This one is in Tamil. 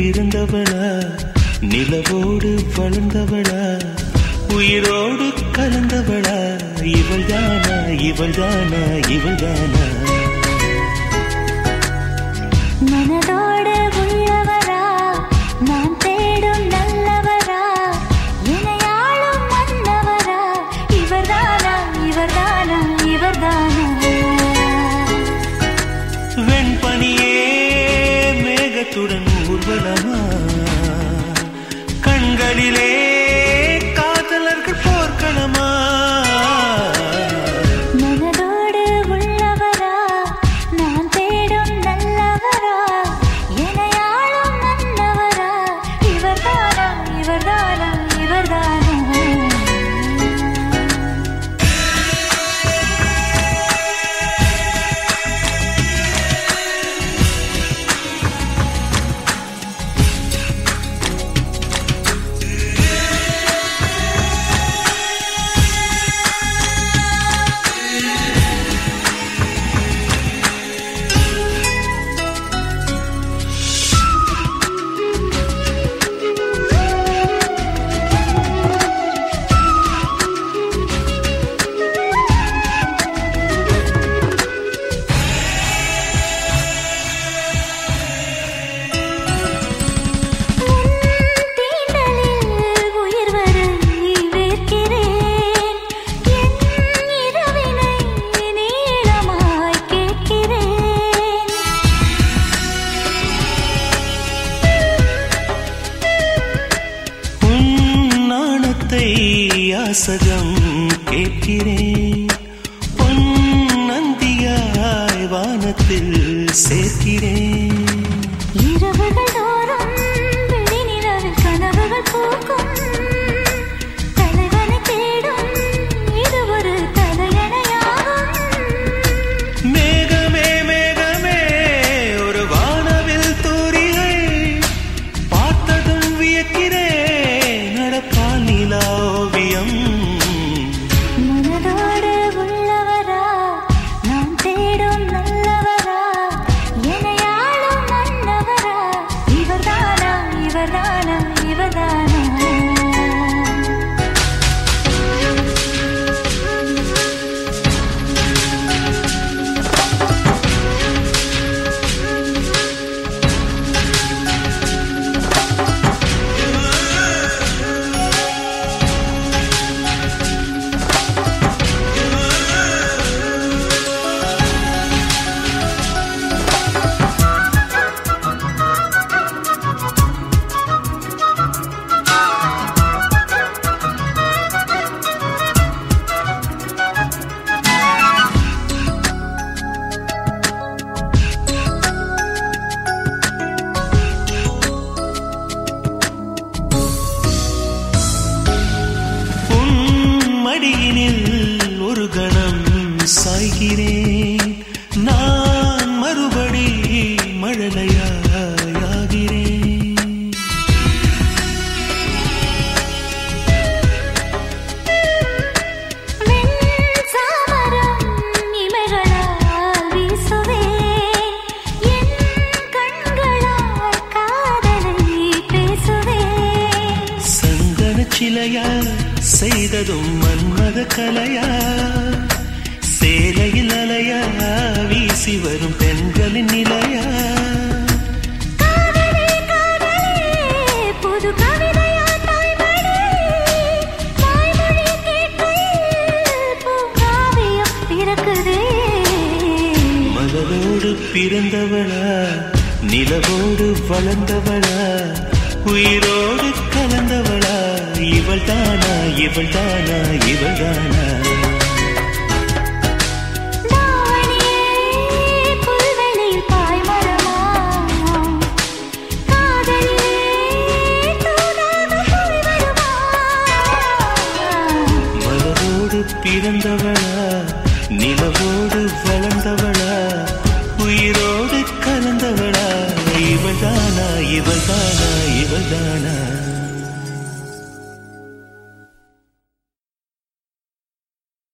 பிறந்தவளா நிலவோடு வளர்ந்தவளா உயிரோடு கலந்தவளா இவள் தானா இவள் தானா இவள் தானா மனதோடு உள்ளவரா நான் தேடும் நல்லவரா இணையாளும் மன்னவரா இவர்தானா இவர்தானா இவர்தானா வெண்பனியே மேகத்துடன் ஊர்வலமா கண்களிலே காதலர்கள் போர்க்களமா மனதோடு உள்ளவரா நான் தேடும் நல்லவரா இணையாளும் மன்னவரா இவர்தானா இவர்தானா இவர்தானா தீண்டலில் உயிர் வரை வேர்க்கிறேன் என் இரவினை நீளமாய் கேட்கிறேன் உன் நாணத்தை யாசகம் கேட்கிறேன் பொன் நந்தியாய் வானத்தில் சேர்க்கிறேன் இரவுகள் தோறும் விழிநிலவில் கனவுகள் பூக்கும் தலைவனை தேடும் இது ஒரு தலையணையாகும் மேகமே மேகமே ஒரு வானவில் தூரிகை பார்த்ததும் வியக்கிறேன் நடப்பால் நிலா ஓவியம் மனதோடு உள்ளவரா நான் தேடும் நல்லவரா எனையாளும் மன்னவரா இவர்தானா இவர்தானா இவர்தானா உன் மடியினில் ஒரு கணம் சாய்கிறேன் நான் மறுபடி மழலையாகிறேன் வெண்சாமரம் இமைகளால் வீசுவேன் என் கண்களால் காதலை பேசுவேன் சந்தன சிலையா செய்ததும் மன்மத கலையா சேலையில் அலையா வீசி வரும் பெண்களின் நிலையா காதலே காதலே புது கவிதையா தாய்மொழி தாய்மொழி கேட்கையில் பூங்காவியம் பிறக்குதே மலரோடு பிறந்தவளா நிலவோடு வளர்ந்தவளா உயிரோடு கலந்தவளா இவள் தானா இவள் தானா இவள் தானா தாவணியே புல்வெளியில் பாய்மரமா காதலிலே தூதாக போய் வருமா மலரோடு பிறந்தவளா நிலவோடு வளர்ந்தவளா உயிரோடு கலந்தவளா இவள் தானா இவள் தானா இவள் தானா